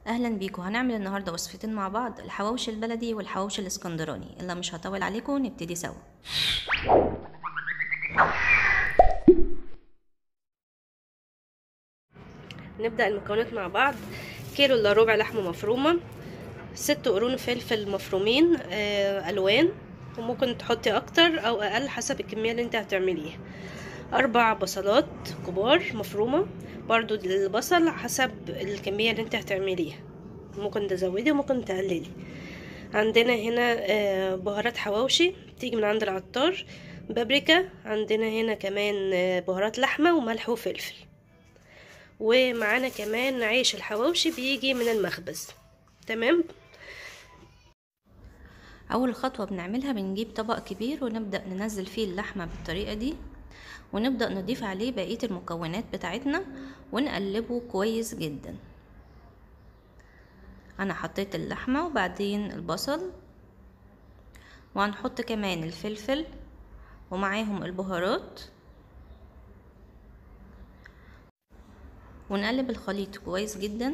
اهلا بيكم هنعمل النهارده وصفتين مع بعض الحواوشي البلدي والحواوشي الاسكندراني الا مش هطول عليكم نبتدي سوا نبدأ المكونات مع بعض كيلو الا ربع لحمة مفرومة ست قرون فلفل مفرومين آه، ألوان وممكن تحطي أكتر أو أقل حسب الكمية اللي انت هتعمليها أربع بصلات كبار مفرومة برضو البصل حسب الكمية اللي انت هتعمليها ممكن تزودي وممكن تقللي عندنا هنا آه، بهارات حواوشي تيجي من عند العطار بابريكا عندنا هنا كمان آه، بهارات لحمة وملح وفلفل ومعانا كمان عيش الحواوشي بيجي من المخبز تمام اول خطوه بنعملها بنجيب طبق كبير ونبدا ننزل فيه اللحمه بالطريقه دي ونبدا نضيف عليه بقيه المكونات بتاعتنا ونقلبه كويس جدا انا حطيت اللحمه وبعدين البصل وهنحط كمان الفلفل ومعاهم البهارات ونقلب الخليط كويس جدا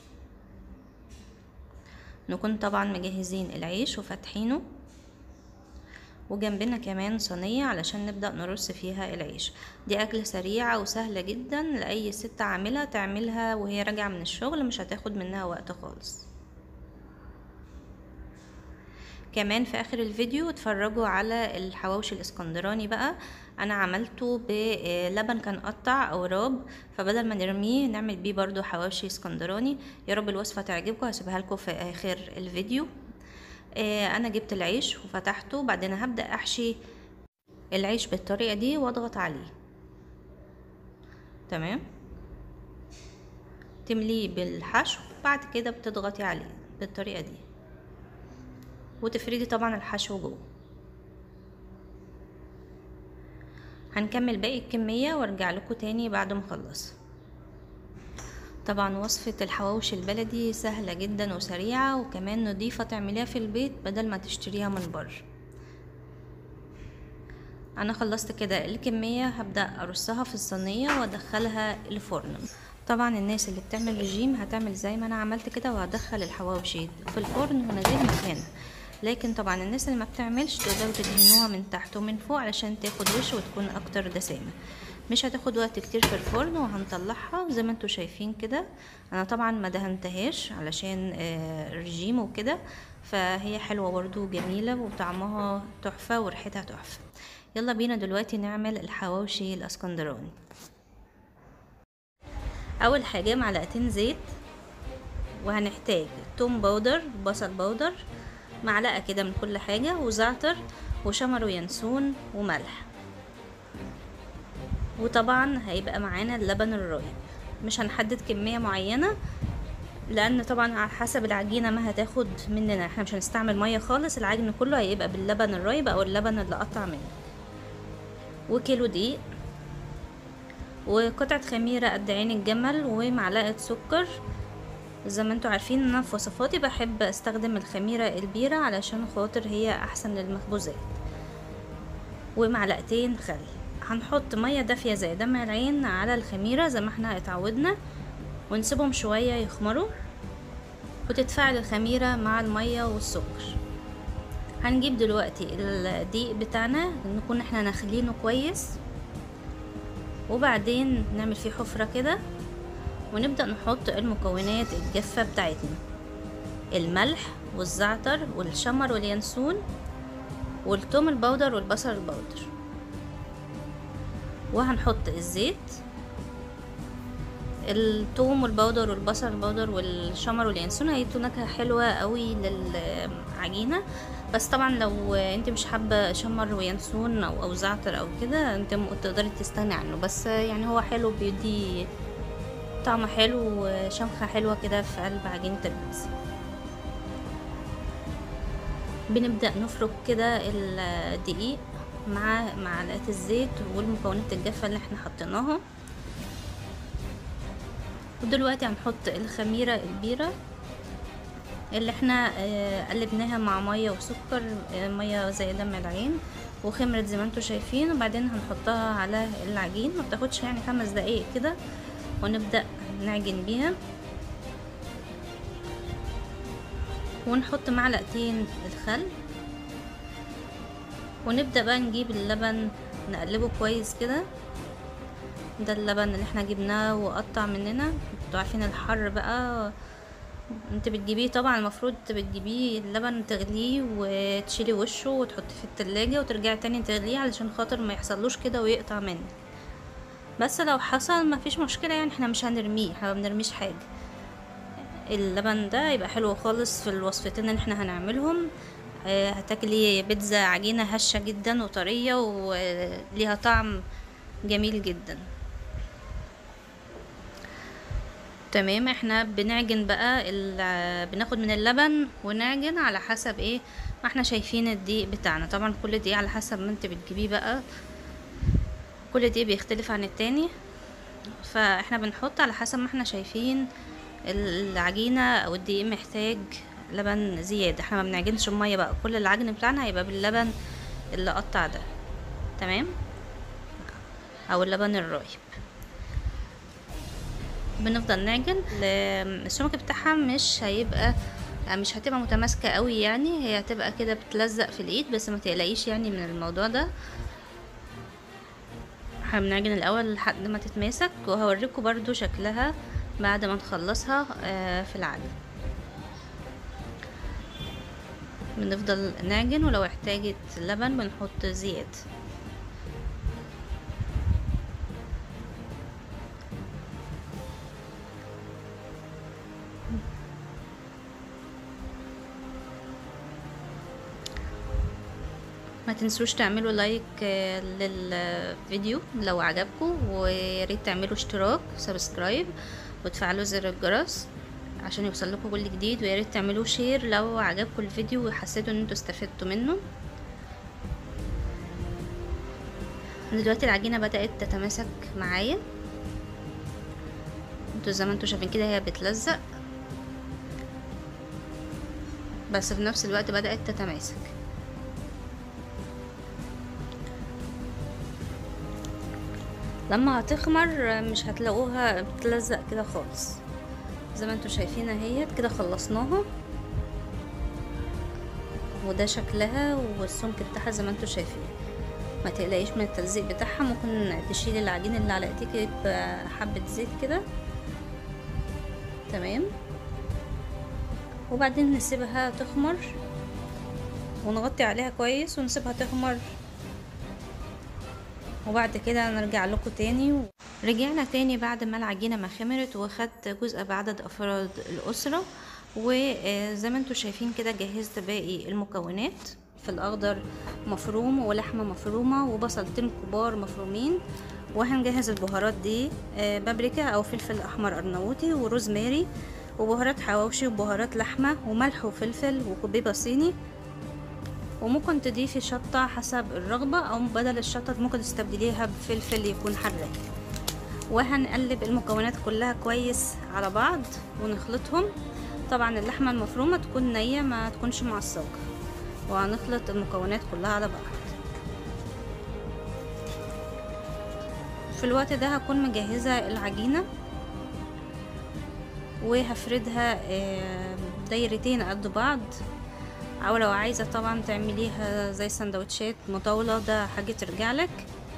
نكون طبعا مجهزين العيش وفاتحينه وجنبنا كمان صينية علشان نبدأ نرص فيها العيش دي أكلة سريعة وسهلة جدا لأي ست عاملة تعملها وهي راجعة من الشغل مش هتاخد منها وقت خالص كمان في اخر الفيديو اتفرجوا على الحواوشي الاسكندراني بقى انا عملته بلبن كان قطع او راب فبدل ما نرميه نعمل بيه برضو حواوشي اسكندراني يا رب الوصفه تعجبكم هسيبها لكم في اخر الفيديو انا جبت العيش وفتحته وبعدين هبدا احشي العيش بالطريقه دي واضغط عليه تمام تمليه بالحشو بعد كده بتضغطي عليه بالطريقه دي وتفردي طبعا الحشو جوه هنكمل باقي الكمية وارجع لكم تاني بعد ما اخلص طبعا وصفة الحواوشي البلدي سهلة جدا وسريعة وكمان نضيفة تعمليها في البيت بدل ما تشتريها من بره انا خلصت كده الكمية هبدأ ارصها في الصينية وادخلها الفرن طبعا الناس اللي بتعمل رجيم هتعمل زي ما انا عملت كده وهدخل الحواوشي في الفرن من غير مكان لكن طبعا الناس اللي ما بتعملش تقدروا تدهنوها من تحت ومن فوق علشان تاخد وش وتكون اكتر دسامة مش هتاخد وقت كتير في الفرن وهنطلعها زي ما انتوا شايفين كده انا طبعا ما دهنتهاش علشان رجيم وكده فهي حلوة برضو جميلة وطعمها تحفة وريحتها تحفة يلا بينا دلوقتي نعمل الحواوشي الاسكندراني اول حاجة معلقتين زيت وهنحتاج توم باودر بصل باودر معلقة كده من كل حاجة وزعتر وشمر وينسون وملح وطبعا هيبقى معانا اللبن الرايب مش هنحدد كمية معينة لان طبعا على حسب العجينة ما هتاخد مننا احنا مش هنستعمل مية خالص العجن كله هيبقى باللبن الرايب او اللبن اللي قطع منه وكيلو دقيق وقطعة خميرة قد عين الجمل ومعلقة سكر زي ما انتوا عارفين انا في وصفاتي بحب استخدم الخميرة البيرة علشان خاطر هي احسن للمخبوزات ومعلقتين خل هنحط مية دافية زي دمع العين على الخميرة زي ما احنا اتعودنا ونسيبهم شوية يخمروا وتتفاعل الخميرة مع المية والسكر هنجيب دلوقتي الدقيق بتاعنا نكون احنا نخلينه كويس وبعدين نعمل فيه حفرة كده ونبدأ نحط المكونات الجافة بتاعتنا الملح والزعتر والشمر واليانسون والثوم البودر والبصل البودر وهنحط الزيت الثوم والبودر والبصل البودر والشمر واليانسون هيدوا نكهة حلوة قوي للعجينة بس طبعا لو انت مش حابة شمر وينسون او او زعتر او كده انت تقدري تستغني عنه بس يعني هو حلو بيدي طعمه حلو وشمخة حلوة كده في قلب عجينة البيتزا بنبدأ نفرك كده الدقيق مع معلقة الزيت والمكونات الجافة اللي احنا حطيناها ودلوقتي هنحط الخميرة البيرة اللي احنا قلبناها مع مية وسكر مية زي دم العين وخمرت زي ما انتوا شايفين وبعدين هنحطها على العجين ما بتاخدش يعني خمس دقايق كده ونبدأ نعجن بيها ونحط معلقتين الخل ونبدأ بقى نجيب اللبن نقلبه كويس كده ده اللبن اللي احنا جبناه وقطع مننا انتوا عارفين الحر بقى انت بتجيبيه طبعا المفروض بتجيبيه اللبن تغليه وتشيلي وشه وتحطيه في التلاجة وترجعي تاني تغليه علشان خاطر ما يحصلوش كده ويقطع منك بس لو حصل ما فيش مشكلة يعني احنا مش هنرميه احنا ما بنرميش حاجة اللبن ده يبقى حلو خالص في الوصفتين اللي احنا هنعملهم اه هتاكلي بيتزا عجينة هشة جدا وطرية وليها طعم جميل جدا تمام احنا بنعجن بقى بناخد من اللبن ونعجن على حسب ايه ما احنا شايفين الدقيق بتاعنا طبعا كل دقيق على حسب ما انت بتجيبيه بقى كل دقيق بيختلف عن التاني فاحنا بنحط على حسب ما احنا شايفين العجينة او الدقيق محتاج لبن زيادة احنا ما بنعجنش المية بقى كل العجن بتاعنا هيبقى باللبن اللي قطع ده تمام او اللبن الرايب بنفضل نعجن السمك بتاعها مش هيبقى مش هتبقى متماسكة قوي يعني هي هتبقى كده بتلزق في الايد بس ما تقلقيش يعني من الموضوع ده احنا بنعجن الاول لحد ما تتماسك وهوريكم برضو شكلها بعد ما نخلصها في العجن بنفضل نعجن ولو احتاجت لبن بنحط زيادة ما تنسوش تعملوا لايك للفيديو لو عجبكم وياريت تعملوا اشتراك سبسكرايب وتفعلوا زر الجرس عشان يوصل لكم كل جديد وياريت تعملوا شير لو عجبكم الفيديو وحسيتوا ان انتوا استفدتوا منه دلوقتي العجينه بدات تتماسك معايا انتوا زي ما انتوا شايفين كده هي بتلزق بس في نفس الوقت بدات تتماسك لما هتخمر مش هتلاقوها بتلزق كده خالص زي ما انتوا شايفين اهيت كده خلصناها وده شكلها والسمك بتاعها زي ما انتوا شايفين ما تقلقيش من التلزيق بتاعها ممكن تشيلي العجين اللي على ايديك بحبة زيت كده تمام وبعدين نسيبها تخمر ونغطي عليها كويس ونسيبها تخمر وبعد كده نرجع لكم تاني و... رجعنا تاني بعد ما العجينه ما خمرت واخدت جزء بعدد افراد الاسره وزي ما انتوا شايفين كده جهزت باقي المكونات في الاخضر مفروم ولحمه مفرومه وبصلتين كبار مفرومين وهنجهز البهارات دي بابريكا او فلفل احمر ارناوطي وروزماري وبهارات حواوشي وبهارات لحمه وملح وفلفل وكبيبه صيني وممكن تضيفي شطة حسب الرغبة أو بدل الشطة ممكن تستبدليها بفلفل يكون حراق وهنقلب المكونات كلها كويس على بعض ونخلطهم طبعا اللحمة المفرومة تكون نية ما تكونش معصجة وهنخلط المكونات كلها على بعض في الوقت ده هكون مجهزة العجينة وهفردها دايرتين قد بعض او لو عايزه طبعا تعمليها زي سندوتشات مطاوله ده حاجه ترجع لك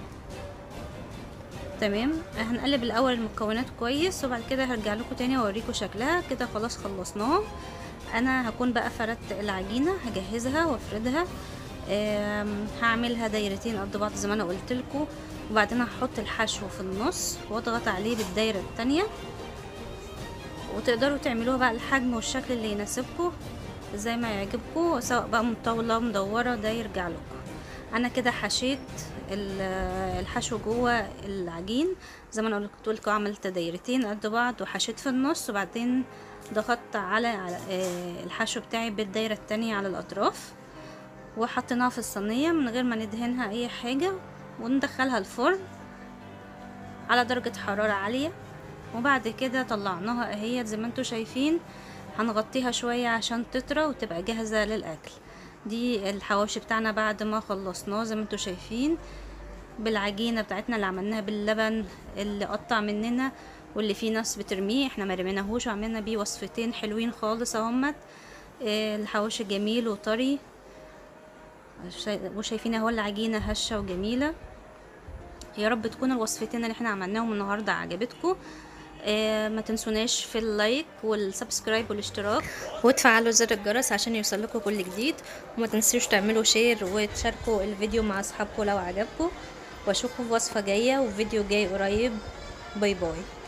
تمام هنقلب الاول المكونات كويس وبعد كده هرجع لكم تاني واوريكم شكلها كده خلاص خلصناها انا هكون بقى فردت العجينه هجهزها وافردها هعملها دايرتين قد بعض زي ما انا قلت لكم وبعدين هحط الحشو في النص واضغط عليه بالدايره التانية وتقدروا تعملوها بقى الحجم والشكل اللي يناسبكم زي ما يعجبكم سواء بقى مطولة مدورة ده يرجع لكم انا كده حشيت الحشو جوه العجين زي ما انا قلت لكم عملت دايرتين قد بعض وحشيت في النص وبعدين ضغطت على الحشو بتاعي بالدايرة التانية على الاطراف وحطيناها في الصينية من غير ما ندهنها اي حاجة وندخلها الفرن على درجة حرارة عالية وبعد كده طلعناها اهيت زي ما انتوا شايفين هنغطيها شوية عشان تطرى وتبقى جاهزة للأكل دي الحواوشي بتاعنا بعد ما خلصناه زي ما انتوا شايفين بالعجينة بتاعتنا اللي عملناها باللبن اللي قطع مننا واللي فيه ناس بترميه احنا ما رميناهوش وعملنا بيه وصفتين حلوين خالص اهمت آه، الحواوشي جميل وطري شاي- وشايفين اهو العجينة هشة وجميلة يا رب تكون الوصفتين اللي احنا عملناهم النهاردة عجبتكم آه ما تنسوناش في اللايك والسبسكرايب والاشتراك وتفعلوا زر الجرس عشان يوصلكوا كل جديد وما تنسوش تعملوا شير وتشاركوا الفيديو مع اصحابكم لو عجبكم واشوفكم في وصفة جاية وفيديو جاي قريب باي باي